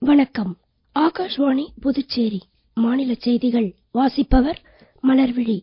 வணக்கம் ஆகாஷ்வாணி புதுச்சேரி மாநில செய்திகள் வாசிப்பவர் மலர்விழி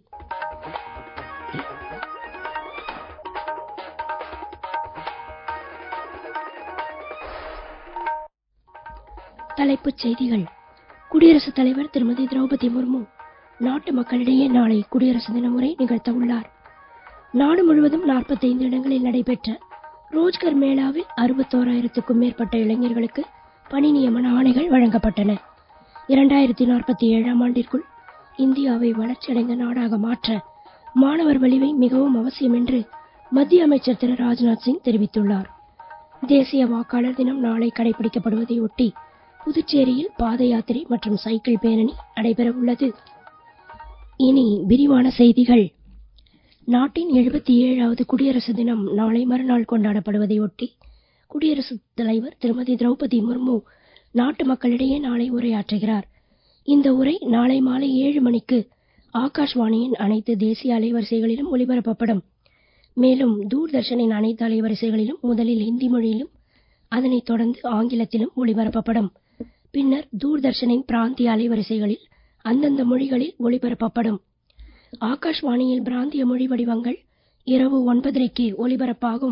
தலைப்புச் செய்திகள் குடியரசுத் தலைவர் திருமதி திரௌபதி முர்மு நாட்டு மக்களிடையே நாளை குடியரசு தின உரை நிகழ்த்த உள்ளார் நாடு முழுவதும் 45 இடங்களில் நடைபெற்ற ரோஜ்கர் மேளாவில் அறுபத்தோராயிரத்துக்கும் மேற்பட்ட இளைஞர்களுக்கு பணி நியமன ஆணைகள் வழங்கப்பட்டன இரண்டாயிரத்தி நாற்பத்தி ஏழாம் ஆண்டிற்குள் இந்தியாவை வளர்ச்சியடைந்த நாடாக மாற்ற மாணவர் வலிமை மிகவும் அவசியம் என்று மத்திய அமைச்சர் திரு ராஜ்நாத் சிங் தெரிவித்துள்ளார் தேசிய வாக்காளர் தினம் நாளை கடைபிடிக்கப்படுவதை ஒட்டி புதுச்சேரியில் பாத யாத்திரை மற்றும் சைக்கிள் பேரணி நடைபெற உள்ளது இனி விரிவான செய்திகள் நாட்டின் எழுபத்தி ஏழாவது குடியரசு தினம் நாளை மறுநாள் கொண்டாடப்படுவதை ஒட்டி குடியரசுத் தலைவர் திருமதி திரௌபதி முர்மு நாட்டு மக்களிடையே நாளை உரையாற்றுகிறார் இந்த உரை நாளை மாலை ஏழு மணிக்கு ஆகாஷ்வாணியின் அனைத்து தேசிய அலைவரிசைகளிலும் ஒலிபரப்பப்படும் மேலும் தூர்தர்ஷனின் அனைத்து அலைவரிசைகளிலும் முதலில் ஹிந்தி மொழியிலும் அதனைத் தொடர்ந்து ஆங்கிலத்திலும் ஒளிபரப்பப்படும் பின்னர் தூர்தர்ஷனின் பிராந்திய அலைவரிசைகளில் அந்தந்த மொழிகளில் ஒளிபரப்பப்படும் ஆகாஷ்வாணியில் பிராந்திய மொழி வடிவங்கள் இரவு ஒன்பதரைக்கு ஒலிபரப்பாகும்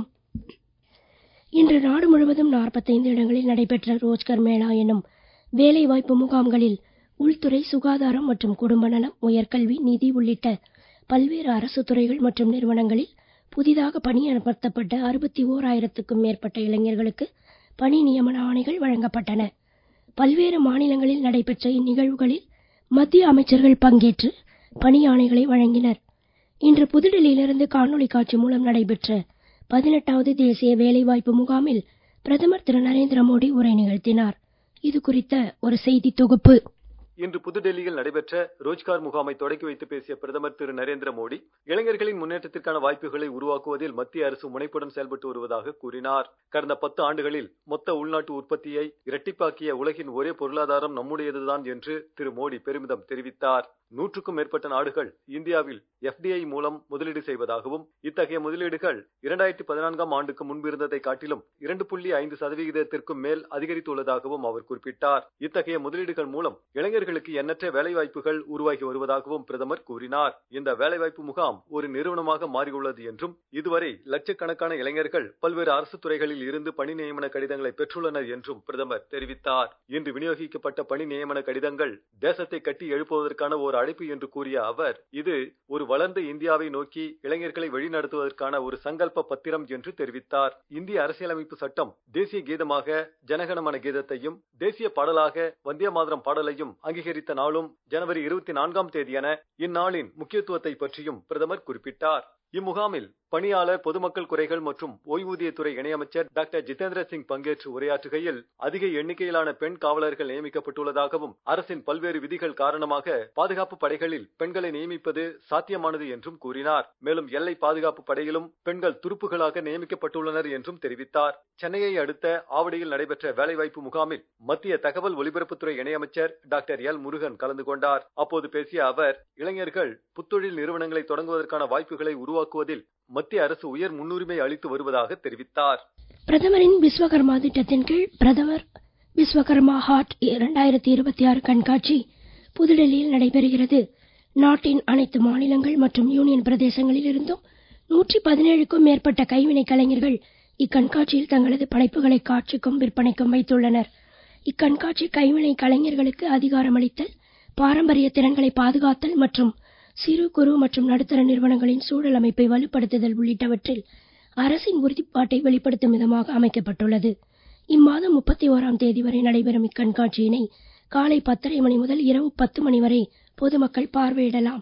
இன்று நாடு முழுவதும் 45 இடங்களில் நடைபெற்ற ரோஜ்கர் மேளா எனும் வேலைவாய்ப்பு முகாம்களில் உள்துறை சுகாதாரம் மற்றும் குடும்ப நலம் உயர்கல்வி நிதி உள்ளிட்ட பல்வேறு அரசு துறைகள் மற்றும் நிறுவனங்களில் புதிதாக பணியமர்த்தப்பட்ட அறுபத்தி ஓராயிரத்துக்கும் மேற்பட்ட இளைஞர்களுக்கு பணி நியமன ஆணைகள் வழங்கப்பட்டன பல்வேறு மாநிலங்களில் நடைபெற்ற இந்நிகழ்வுகளில் மத்திய அமைச்சர்கள் பங்கேற்று பணி ஆணைகளை வழங்கினர் இன்று புதுடெல்லியிலிருந்து காணொலி காட்சி மூலம் நடைபெற்ற பதினெட்டாவது தேசிய வேலைவாய்ப்பு முகாமில் பிரதமர் திரு நரேந்திர மோடி உரை நிகழ்த்தினார் இது குறித்த ஒரு செய்தி தொகுப்பு இன்று புதுடெல்லியில் நடைபெற்ற ரோஜ்கார் முகாமை தொடக்கி வைத்து பேசிய பிரதமர் திரு நரேந்திர மோடி இளைஞர்களின் முன்னேற்றத்திற்கான வாய்ப்புகளை உருவாக்குவதில் மத்திய அரசு முனைப்புடன் செயல்பட்டு வருவதாக கூறினார் கடந்த பத்து ஆண்டுகளில் மொத்த உள்நாட்டு உற்பத்தியை இரட்டிப்பாக்கிய உலகின் ஒரே பொருளாதாரம் நம்முடையதுதான் என்று திரு மோடி பெருமிதம் தெரிவித்தார் நூற்றுக்கும் மேற்பட்ட நாடுகள் இந்தியாவில் எஃப்டிஐ மூலம் முதலீடு செய்வதாகவும் இத்தகைய முதலீடுகள் இரண்டாயிரத்தி பதினான்காம் ஆண்டுக்கு முன்பிருந்ததை காட்டிலும் இரண்டு புள்ளி ஐந்து சதவிகிதத்திற்கும் மேல் அதிகரித்துள்ளதாகவும் அவர் குறிப்பிட்டார் இத்தகைய முதலீடுகள் மூலம் இளைஞர்களுக்கு எண்ணற்ற வேலைவாய்ப்புகள் உருவாகி வருவதாகவும் பிரதமர் கூறினார் இந்த வேலைவாய்ப்பு முகாம் ஒரு நிறுவனமாக மாறியுள்ளது என்றும் இதுவரை லட்சக்கணக்கான இளைஞர்கள் பல்வேறு அரசு துறைகளில் இருந்து பணி நியமன கடிதங்களை பெற்றுள்ளனர் என்றும் பிரதமர் தெரிவித்தார் இன்று விநியோகிக்கப்பட்ட பணி நியமன கடிதங்கள் தேசத்தை கட்டி எழுப்புவதற்கான ஒரு அழைப்பு என்று கூறிய அவர் இது ஒரு வளர்ந்த இந்தியாவை நோக்கி இளைஞர்களை வழிநடத்துவதற்கான ஒரு சங்கல்ப பத்திரம் என்று தெரிவித்தார் இந்திய அரசியலமைப்பு சட்டம் தேசிய கீதமாக ஜனகணமன கீதத்தையும் தேசிய பாடலாக வந்திய மாதரம் பாடலையும் அங்கீகரித்த நாளும் ஜனவரி இருபத்தி நான்காம் தேதி என இந்நாளின் முக்கியத்துவத்தை பற்றியும் பிரதமர் குறிப்பிட்டார் இம்முகாமில் பணியாளர் பொதுமக்கள் குறைகள் மற்றும் ஓய்வூதியத்துறை இணையமைச்சர் டாக்டர் ஜிதேந்திர சிங் பங்கேற்று உரையாற்றுகையில் அதிக எண்ணிக்கையிலான பெண் காவலர்கள் நியமிக்கப்பட்டுள்ளதாகவும் அரசின் பல்வேறு விதிகள் காரணமாக பாதுகாப்பு படைகளில் பெண்களை நியமிப்பது சாத்தியமானது என்றும் கூறினார் மேலும் எல்லை பாதுகாப்பு படையிலும் பெண்கள் துருப்புகளாக நியமிக்கப்பட்டுள்ளனர் என்றும் தெரிவித்தார் சென்னையை அடுத்த ஆவடியில் நடைபெற்ற வேலைவாய்ப்பு முகாமில் மத்திய தகவல் ஒலிபரப்புத்துறை இணையமைச்சர் டாக்டர் எல் முருகன் கலந்து கொண்டார் அப்போது பேசிய அவர் இளைஞர்கள் புத்தொழில் நிறுவனங்களை தொடங்குவதற்கான வாய்ப்புகளை உருவாக்குவதில் மத்திய அரசு உயர் முன்னுரிமை அளித்து வருவதாக தெரிவித்தார் பிரதமரின் விஸ்வகர்மா திட்டத்தின் கீழ் பிரதமர் விஸ்வகர்மா ஹாட் இரண்டாயிரத்தி இருபத்தி ஆறு கண்காட்சி புதுடெல்லியில் நடைபெறுகிறது நாட்டின் அனைத்து மாநிலங்கள் மற்றும் யூனியன் பிரதேசங்களில் இருந்தும் நூற்றி பதினேழுக்கும் மேற்பட்ட கைவினை கலைஞர்கள் இக்கண்காட்சியில் தங்களது படைப்புகளை காட்சிக்கும் விற்பனைக்கும் வைத்துள்ளனர் இக்கண்காட்சி கைவினை கலைஞர்களுக்கு அதிகாரமளித்தல் பாரம்பரிய திறன்களை பாதுகாத்தல் மற்றும் சிறு குறு மற்றும் நடுத்தர நிறுவனங்களின் சூழல் அமைப்பை வலுப்படுத்துதல் உள்ளிட்டவற்றில் அரசின் உறுதிப்பாட்டை வெளிப்படுத்தும் விதமாக அமைக்கப்பட்டுள்ளது இம்மாதம் முப்பத்தி ஓராம் தேதி வரை நடைபெறும் இக்கண்காட்சியினை காலை பத்தரை மணி முதல் இரவு பத்து மணி வரை பொதுமக்கள் பார்வையிடலாம்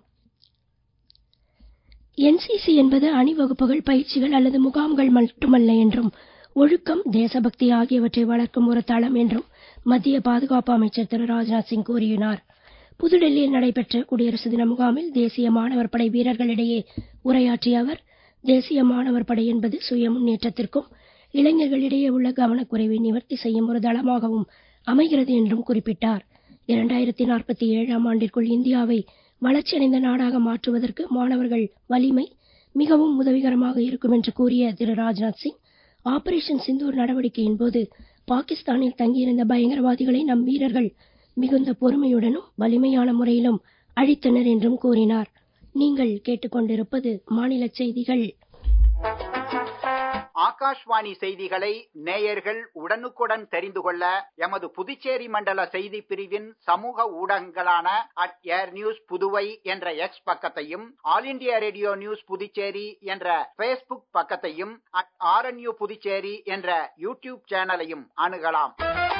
என்சிசி என்பது அணிவகுப்புகள் பயிற்சிகள் அல்லது முகாம்கள் மட்டுமல்ல என்றும் ஒழுக்கம் தேசபக்தி ஆகியவற்றை வளர்க்கும் ஒரு தளம் என்றும் மத்திய பாதுகாப்பு அமைச்சர் திரு ராஜ்நாத் சிங் கூறினார் புதுடெல்லியில் நடைபெற்ற குடியரசு தின முகாமில் தேசிய மாணவர் படை வீரர்களிடையே உரையாற்றிய அவர் தேசிய மாணவர் படை என்பது சுய முன்னேற்றத்திற்கும் இளைஞர்களிடையே உள்ள கவனக்குறைவை நிவர்த்தி செய்யும் ஒரு தளமாகவும் அமைகிறது என்றும் குறிப்பிட்டார் இரண்டாயிரத்தி நாற்பத்தி ஏழாம் ஆண்டிற்குள் இந்தியாவை வளர்ச்சியடைந்த நாடாக மாற்றுவதற்கு மாணவர்கள் வலிமை மிகவும் உதவிகரமாக இருக்கும் என்று கூறிய திரு ராஜ்நாத் சிங் ஆபரேஷன் சிந்தூர் நடவடிக்கையின் போது பாகிஸ்தானில் தங்கியிருந்த பயங்கரவாதிகளை நம் வீரர்கள் மிகுந்த பொறுமையுடனும் வலிமையான முறையிலும் அழித்தனர் என்றும் கூறினார் நீங்கள் கேட்டுக்கொண்டிருப்பது மாநில செய்திகள் ஆகாஷ்வாணி செய்திகளை நேயர்கள் உடனுக்குடன் தெரிந்து கொள்ள எமது புதுச்சேரி மண்டல செய்தி பிரிவின் சமூக ஊடகங்களான அட் ஏர் நியூஸ் புதுவை என்ற எக்ஸ் பக்கத்தையும் All India Radio News Puducherry என்ற பேஸ்புக் பக்கத்தையும் அட் ஆர்என்யூ புதுச்சேரி என்ற யூடியூப் சேனலையும் அணுகலாம்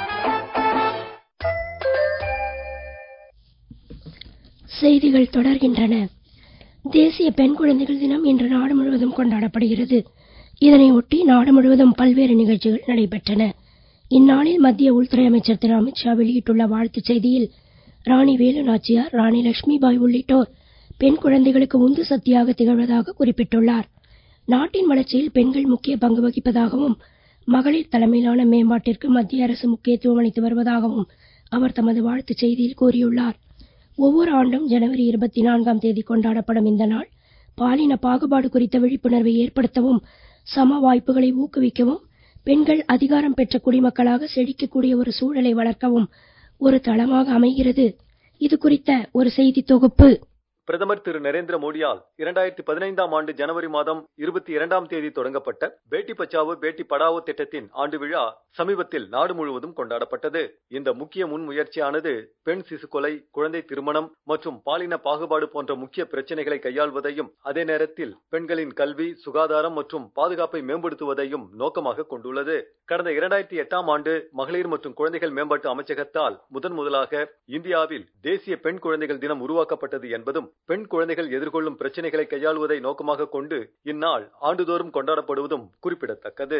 செய்திகள் தொடர்கின்றன தேசிய பெண் குழந்தைகள் தினம் இன்று நாடு முழுவதும் கொண்டாடப்படுகிறது இதனை ஒட்டி நாடு முழுவதும் பல்வேறு நிகழ்ச்சிகள் நடைபெற்றன இந்நாளில் மத்திய உள்துறை அமைச்சர் திரு அமித்ஷா வெளியிட்டுள்ள வாழ்த்துச் செய்தியில் ராணி வேலு நாச்சியார் ராணி லட்சுமிபாய் உள்ளிட்டோர் பெண் குழந்தைகளுக்கு உந்து சக்தியாக திகழ்வதாக குறிப்பிட்டுள்ளார் நாட்டின் வளர்ச்சியில் பெண்கள் முக்கிய பங்கு வகிப்பதாகவும் மகளிர் தலைமையிலான மேம்பாட்டிற்கு மத்திய அரசு முக்கியத்துவம் அளித்து வருவதாகவும் அவர் தமது வாழ்த்துச் செய்தியில் கூறியுள்ளார் ஒவ்வொரு ஆண்டும் ஜனவரி இருபத்தி நான்காம் தேதி கொண்டாடப்படும் இந்த நாள் பாலின பாகுபாடு குறித்த விழிப்புணர்வை ஏற்படுத்தவும் சம வாய்ப்புகளை ஊக்குவிக்கவும் பெண்கள் அதிகாரம் பெற்ற குடிமக்களாக செழிக்கக்கூடிய ஒரு சூழலை வளர்க்கவும் ஒரு தளமாக அமைகிறது இது குறித்த ஒரு செய்தி தொகுப்பு பிரதமர் திரு நரேந்திர மோடியால் இரண்டாயிரத்தி பதினைந்தாம் ஆண்டு ஜனவரி மாதம் இருபத்தி இரண்டாம் தேதி தொடங்கப்பட்ட பேட்டி பச்சாவோ பேட்டி படாவோ திட்டத்தின் ஆண்டு விழா சமீபத்தில் நாடு முழுவதும் கொண்டாடப்பட்டது இந்த முக்கிய முன்முயற்சியானது பெண் சிசு கொலை குழந்தை திருமணம் மற்றும் பாலின பாகுபாடு போன்ற முக்கிய பிரச்சனைகளை கையாள்வதையும் அதே நேரத்தில் பெண்களின் கல்வி சுகாதாரம் மற்றும் பாதுகாப்பை மேம்படுத்துவதையும் நோக்கமாக கொண்டுள்ளது கடந்த இரண்டாயிரத்தி எட்டாம் ஆண்டு மகளிர் மற்றும் குழந்தைகள் மேம்பாட்டு அமைச்சகத்தால் முதன் முதலாக இந்தியாவில் தேசிய பெண் குழந்தைகள் தினம் உருவாக்கப்பட்டது என்பதும் பெண் குழந்தைகள் எதிர்கொள்ளும் பிரச்சனைகளை கையாளுவதை நோக்கமாக கொண்டு இந்நாள் ஆண்டுதோறும் கொண்டாடப்படுவதும் குறிப்பிடத்தக்கது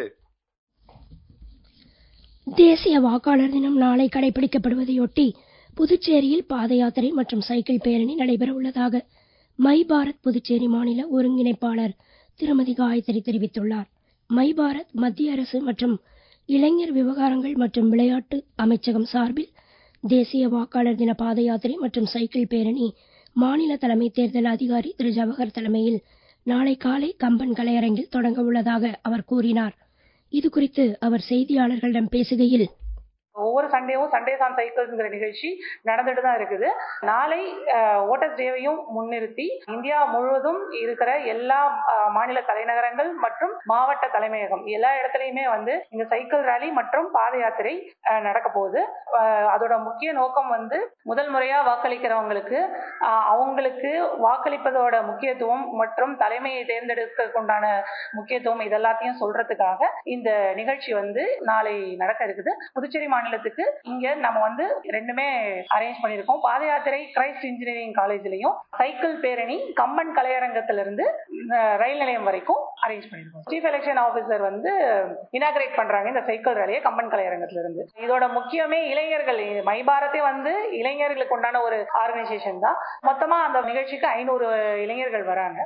தேசிய வாக்காளர் தினம் நாளை கடைபிடிக்கப்படுவதையொட்டி புதுச்சேரியில் பாத யாத்திரை மற்றும் சைக்கிள் பேரணி நடைபெற உள்ளதாக மை பாரத் புதுச்சேரி மாநில ஒருங்கிணைப்பாளர் திருமதி காயத்ரி தெரிவித்துள்ளார் மை பாரத் மத்திய அரசு மற்றும் இளைஞர் விவகாரங்கள் மற்றும் விளையாட்டு அமைச்சகம் சார்பில் தேசிய வாக்காளர் தின பாத யாத்திரை மற்றும் சைக்கிள் பேரணி மாநில தலைமை தேர்தல் அதிகாரி திரு ஜவஹர் தலைமையில் நாளை காலை கம்பன் கலையரங்கில் தொடங்க உள்ளதாக அவர் கூறினார் இது குறித்து அவர் செய்தியாளர்களிடம் பேசுகையில் ஒவ்வொரு சண்டேவும் சண்டேஸ் ஆன் சைக்கிள்ஸ்ங்கிற நிகழ்ச்சி நடந்துட்டு தான் இருக்குது நாளை ஓட்டர்ஸ் டேவையும் முன்னிறுத்தி இந்தியா முழுவதும் இருக்கிற எல்லா மாநில தலைநகரங்கள் மற்றும் மாவட்ட தலைமையகம் எல்லா இடத்துலையுமே வந்து இந்த சைக்கிள் ரேலி மற்றும் பாத யாத்திரை நடக்க போகுது அதோட முக்கிய நோக்கம் வந்து முதல் முறையா வாக்களிக்கிறவங்களுக்கு அவங்களுக்கு வாக்களிப்பதோட முக்கியத்துவம் மற்றும் தலைமையை தேர்ந்தெடுக்க உண்டான முக்கியத்துவம் இதெல்லாத்தையும் சொல்றதுக்காக இந்த நிகழ்ச்சி வந்து நாளை நடக்க இருக்குது புதுச்சேரி மாநில மாநிலத்துக்கு இங்க நம்ம வந்து ரெண்டுமே அரேஞ்ச் பண்ணிருக்கோம் பாத யாத்திரை கிரைஸ்ட் இன்ஜினியரிங் காலேஜ்லயும் சைக்கிள் பேரணி கம்பன் கலையரங்கத்திலிருந்து ரயில் நிலையம் வரைக்கும் அரேஞ்ச் பண்ணிருக்கோம் சீஃப் எலெக்ஷன் ஆபீசர் வந்து இனாகிரேட் பண்றாங்க இந்த சைக்கிள் ரேலியை கம்பன் கலையரங்கத்துல இருந்து இதோட முக்கியமே இளைஞர்கள் மை பாரதே வந்து இளைஞர்களுக்கு உண்டான ஒரு ஆர்கனைசேஷன் தான் மொத்தமா அந்த நிகழ்ச்சிக்கு ஐநூறு இளைஞர்கள் வராங்க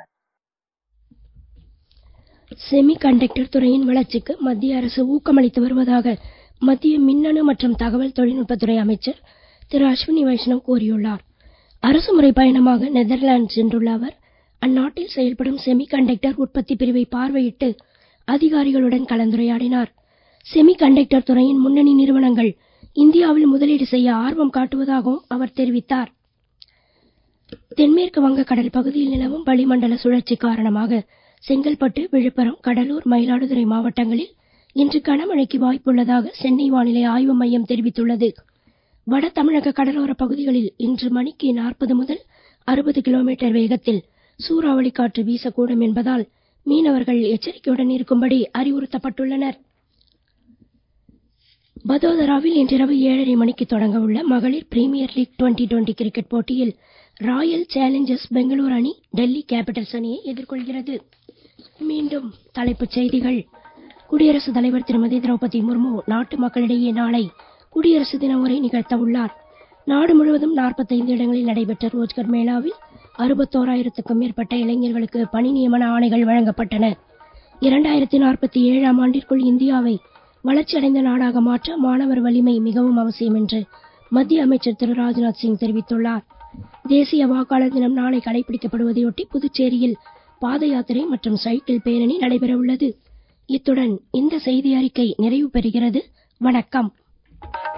செமி கண்டக்டர் துறையின் வளர்ச்சிக்கு மத்திய அரசு ஊக்கமளித்து வருவதாக மத்திய மின்னணு மற்றும் தகவல் தொழில்நுட்பத்துறை அமைச்சர் திரு அஸ்வினி வைஷ்ணவ் கூறியுள்ளார் அரசுமுறை பயணமாக நெதர்லாந்து சென்றுள்ள அவர் அந்நாட்டில் செயல்படும் செமி கண்டக்டர் உற்பத்தி பிரிவை பார்வையிட்டு அதிகாரிகளுடன் கலந்துரையாடினார் செமி கண்டக்டர் துறையின் முன்னணி நிறுவனங்கள் இந்தியாவில் முதலீடு செய்ய ஆர்வம் காட்டுவதாகவும் அவர் தெரிவித்தார் தென்மேற்கு வங்கக்கடல் பகுதியில் நிலவும் வளிமண்டல சுழற்சி காரணமாக செங்கல்பட்டு விழுப்புரம் கடலூர் மயிலாடுதுறை மாவட்டங்களில் இன்று கனமழைக்கு வாய்ப்புள்ளதாக சென்னை வானிலை ஆய்வு மையம் தெரிவித்துள்ளது வட தமிழக கடலோர பகுதிகளில் இன்று மணிக்கு நாற்பது முதல் அறுபது கிலோமீட்டர் வேகத்தில் சூறாவளி காற்று வீசக்கூடும் என்பதால் மீனவர்கள் எச்சரிக்கையுடன் இருக்கும்படி அறிவுறுத்தப்பட்டுள்ளனர் பதோதராவில் இன்றிரவு ஏழரை மணிக்கு தொடங்க உள்ள மகளிர் premier league twenty twenty cricket போட்டியில் ராயல் சேலஞ்சர்ஸ் பெங்களூரு அணி டெல்லி கேபிட்டல்ஸ் அணியை எதிர்கொள்கிறது மீண்டும் தலைப்புச் செய்திகள் குடியரசுத் தலைவர் திருமதி திரௌபதி முர்மு நாட்டு மக்களிடையே நாளை குடியரசு தின உரை நிகழ்த்த உள்ளார் நாடு முழுவதும் நாற்பத்தைந்து இடங்களில் நடைபெற்ற ரோஜ்கர் மேளாவில் அறுபத்தோராயிரத்துக்கும் மேற்பட்ட இளைஞர்களுக்கு பணி நியமன ஆணைகள் வழங்கப்பட்டன இரண்டாயிரத்தி நாற்பத்தி ஏழாம் ஆண்டிற்குள் இந்தியாவை வளர்ச்சியடைந்த நாடாக மாற்ற மாணவர் வலிமை மிகவும் அவசியம் என்று மத்திய அமைச்சர் திரு ராஜ்நாத் சிங் தெரிவித்துள்ளார் தேசிய வாக்காளர் தினம் நாளை கடைபிடிக்கப்படுவதையொட்டி புதுச்சேரியில் பாத யாத்திரை மற்றும் சைக்கிள் பேரணி நடைபெற உள்ளது இத்துடன் இந்த செய்தி அறிக்கை நிறைவு பெறுகிறது வணக்கம்